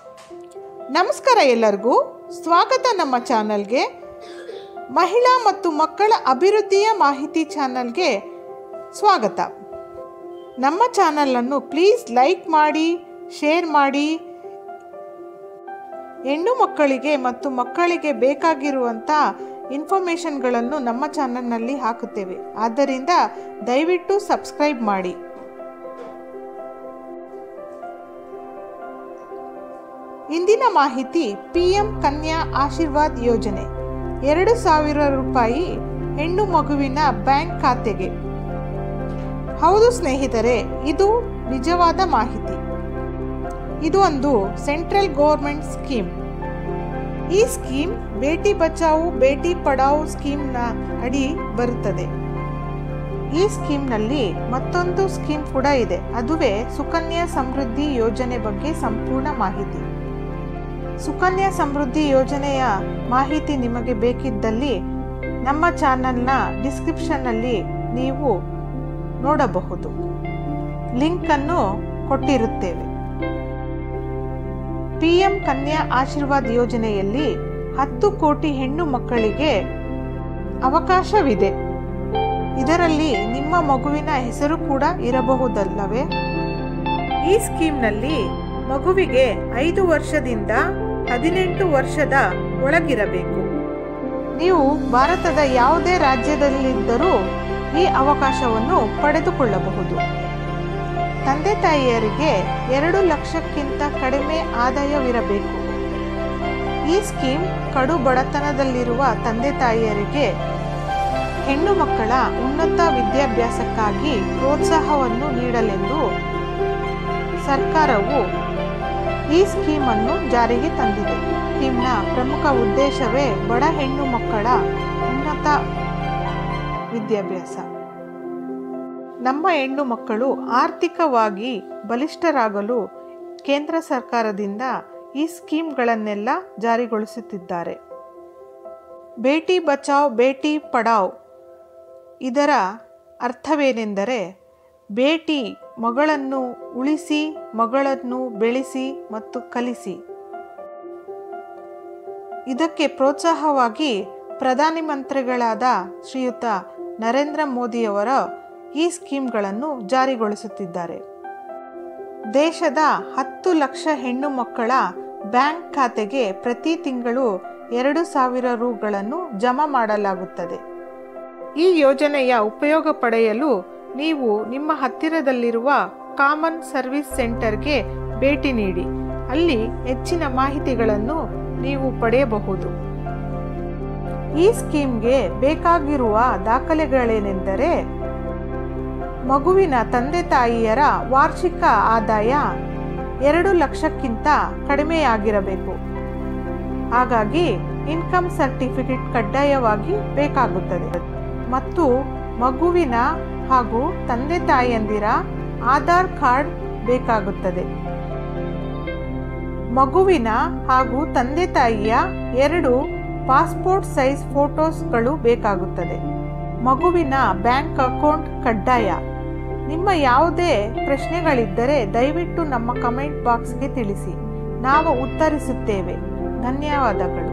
ನಮಸ್ಕಾರ ಎಲ್ಲರಿಗೂ ಸ್ವಾಗತ ನಮ್ಮ ಚಾನಲ್ಗೆ ಮಹಿಳಾ ಮತ್ತು ಮಕ್ಕಳ ಅಭಿವೃದ್ಧಿಯ ಮಾಹಿತಿ ಚಾನಲ್ಗೆ ಸ್ವಾಗತ ನಮ್ಮ ಚಾನಲನ್ನು ಪ್ಲೀಸ್ ಲೈಕ್ ಮಾಡಿ ಶೇರ್ ಮಾಡಿ ಹೆಣ್ಣು ಮಕ್ಕಳಿಗೆ ಮತ್ತು ಮಕ್ಕಳಿಗೆ ಬೇಕಾಗಿರುವಂಥ ಇನ್ಫಾರ್ಮೇಷನ್ಗಳನ್ನು ನಮ್ಮ ಚಾನಲ್ನಲ್ಲಿ ಹಾಕುತ್ತೇವೆ ಆದ್ದರಿಂದ ದಯವಿಟ್ಟು ಸಬ್ಸ್ಕ್ರೈಬ್ ಮಾಡಿ ಇಂದಿನ ಮಾಹಿತಿ ಪಿ ಎಂ ಕನ್ಯಾ ಆಶೀರ್ವಾದ್ ಯೋಜನೆ ಎರಡು ಸಾವಿರ ರೂಪಾಯಿ ಹೆಣ್ಣು ಮಗುವಿನ ಬ್ಯಾಂಕ್ ಖಾತೆಗೆ ಹೌದು ಸ್ನೇಹಿತರೆ ಇದು ನಿಜವಾದ ಮಾಹಿತಿ ಇದು ಒಂದು ಸೆಂಟ್ರಲ್ ಗೌರ್ಮೆಂಟ್ ಸ್ಕೀಮ್ ಈ ಸ್ಕೀಮ್ ಬೇಟಿ ಬಚಾವು ಬೇಟಿ ಪಡಾವು ಸ್ಕೀಮ್ನ ಅಡಿ ಬರುತ್ತದೆ ಈ ಸ್ಕೀಮ್ನಲ್ಲಿ ಮತ್ತೊಂದು ಸ್ಕೀಮ್ ಕೂಡ ಇದೆ ಅದುವೇ ಸುಕನ್ಯಾ ಸಮೃದ್ಧಿ ಯೋಜನೆ ಬಗ್ಗೆ ಸಂಪೂರ್ಣ ಮಾಹಿತಿ ಸುಕನ್ಯಾ ಸಮೃದ್ಧಿ ಯೋಜನೆಯ ಮಾಹಿತಿ ನಿಮಗೆ ಬೇಕಿದ್ದಲ್ಲಿ ನಮ್ಮ ಚಾನಲ್ನ ಡಿಸ್ಕ್ರಿಪ್ಷನ್ನಲ್ಲಿ ನೀವು ನೋಡಬಹುದು ಲಿಂಕನ್ನು ಕೊಟ್ಟಿರುತ್ತೇವೆ ಪಿಎಂ ಕನ್ಯಾ ಆಶೀರ್ವಾದ್ ಯೋಜನೆಯಲ್ಲಿ ಹತ್ತು ಕೋಟಿ ಹೆಣ್ಣು ಮಕ್ಕಳಿಗೆ ಅವಕಾಶವಿದೆ ಇದರಲ್ಲಿ ನಿಮ್ಮ ಮಗುವಿನ ಹೆಸರು ಕೂಡ ಇರಬಹುದಲ್ಲವೇ ಈ ಸ್ಕೀಮ್ನಲ್ಲಿ ಮಗುವಿಗೆ ಐದು ವರ್ಷದಿಂದ ಹದಿನೆಂಟು ವರ್ಷದ ಒಳಗಿರಬೇಕು ನೀವು ಭಾರತದ ಯಾವುದೇ ರಾಜ್ಯದಲ್ಲಿದ್ದರೂ ಈ ಅವಕಾಶವನ್ನು ಪಡೆದುಕೊಳ್ಳಬಹುದು ತಂದೆ ತಾಯಿಯರಿಗೆ ಎರಡು ಲಕ್ಷಕ್ಕಿಂತ ಕಡಿಮೆ ಆದಾಯವಿರಬೇಕು ಈ ಸ್ಕೀಮ್ ಕಡು ಬಡತನದಲ್ಲಿರುವ ತಂದೆ ತಾಯಿಯರಿಗೆ ಹೆಣ್ಣು ಮಕ್ಕಳ ಉನ್ನತ ವಿದ್ಯಾಭ್ಯಾಸಕ್ಕಾಗಿ ಪ್ರೋತ್ಸಾಹವನ್ನು ನೀಡಲೆಂದು ಸರ್ಕಾರವು ಈ ಸ್ಕೀಮನ್ನು ಜಾರಿಗೆ ತಂದಿದೆ ಸ್ಕೀಮ್ನ ಪ್ರಮುಖ ಉದ್ದೇಶವೇ ಬಡ ಹೆಣ್ಣು ಮಕ್ಕಳ ಉನ್ನತ ವಿದ್ಯಾಭ್ಯಾಸ ನಮ್ಮ ಹೆಣ್ಣು ಮಕ್ಕಳು ಆರ್ಥಿಕವಾಗಿ ಬಲಿಷ್ಠರಾಗಲು ಕೇಂದ್ರ ಸರ್ಕಾರದಿಂದ ಈ ಸ್ಕೀಮ್ಗಳನ್ನೆಲ್ಲ ಜಾರಿಗೊಳಿಸುತ್ತಿದ್ದಾರೆ ಬೇಟಿ ಬಚಾವ್ ಬೇಟಿ ಪಡಾವ್ ಇದರ ಅರ್ಥವೇನೆಂದರೆ ಬೇಟಿ ಮಗಳನ್ನು ಉಳಿಸಿ ಮಗಳನ್ನು ಬೆಳೆಸಿ ಮತ್ತು ಕಲಿಸಿ ಇದಕ್ಕೆ ಪ್ರೋತ್ಸಾಹವಾಗಿ ಪ್ರಧಾನಿ ಮಂತ್ರಿಗಳಾದ ಶ್ರೀಯುತ ನರೇಂದ್ರ ಮೋದಿಯವರ ಈ ಸ್ಕೀಮ್ಗಳನ್ನು ಜಾರಿಗೊಳಿಸುತ್ತಿದ್ದಾರೆ ದೇಶದ ಹತ್ತು ಲಕ್ಷ ಹೆಣ್ಣು ಮಕ್ಕಳ ಬ್ಯಾಂಕ್ ಖಾತೆಗೆ ಪ್ರತಿ ತಿಂಗಳು ಎರಡು ಸಾವಿರ ರುಗಳನ್ನು ಜಮಾ ಮಾಡಲಾಗುತ್ತದೆ ಈ ಯೋಜನೆಯ ಉಪಯೋಗ ಪಡೆಯಲು ನೀವು ನಿಮ್ಮ ಹತ್ತಿರದಲ್ಲಿರುವ ಕಾಮನ್ ಸರ್ವಿಸ್ ಸೆಂಟರ್ಗೆ ಭೇಟಿ ನೀಡಿ ಅಲ್ಲಿ ಹೆಚ್ಚಿನ ಮಾಹಿತಿಗಳನ್ನು ನೀವು ಪಡೆಯಬಹುದು ಈ ಸ್ಕೀಮ್ಗೆ ಬೇಕಾಗಿರುವ ದಾಖಲೆಗಳೇನೆಂದರೆ ಮಗುವಿನ ತಂದೆ ತಾಯಿಯರ ವಾರ್ಷಿಕ ಆದಾಯ ಎರಡು ಲಕ್ಷಕ್ಕಿಂತ ಕಡಿಮೆಯಾಗಿರಬೇಕು ಹಾಗಾಗಿ ಇನ್ಕಮ್ ಸರ್ಟಿಫಿಕೇಟ್ ಕಡ್ಡಾಯವಾಗಿ ಬೇಕಾಗುತ್ತದೆ ಮತ್ತು ಮಗುವಿನ ಹಾಗೂ ತಂದೆ ತಾಯಿಯಂದಿರ ಆಧಾರ್ ಕಾರ್ಡ್ ಬೇಕಾಗುತ್ತದೆ ಮಗುವಿನ ಹಾಗೂ ತಂದೆ ತಾಯಿಯ ಎರಡು ಪಾಸ್ಪೋರ್ಟ್ ಸೈಜ್ ಫೋಟೋಸ್ಗಳು ಬೇಕಾಗುತ್ತದೆ ಮಗುವಿನ ಬ್ಯಾಂಕ್ ಅಕೌಂಟ್ ಕಡ್ಡಾಯ ನಿಮ್ಮ ಯಾವುದೇ ಪ್ರಶ್ನೆಗಳಿದ್ದರೆ ದಯವಿಟ್ಟು ನಮ್ಮ ಕಮೆಂಟ್ ಬಾಕ್ಸ್ಗೆ ತಿಳಿಸಿ ನಾವು ಉತ್ತರಿಸುತ್ತೇವೆ ಧನ್ಯವಾದಗಳು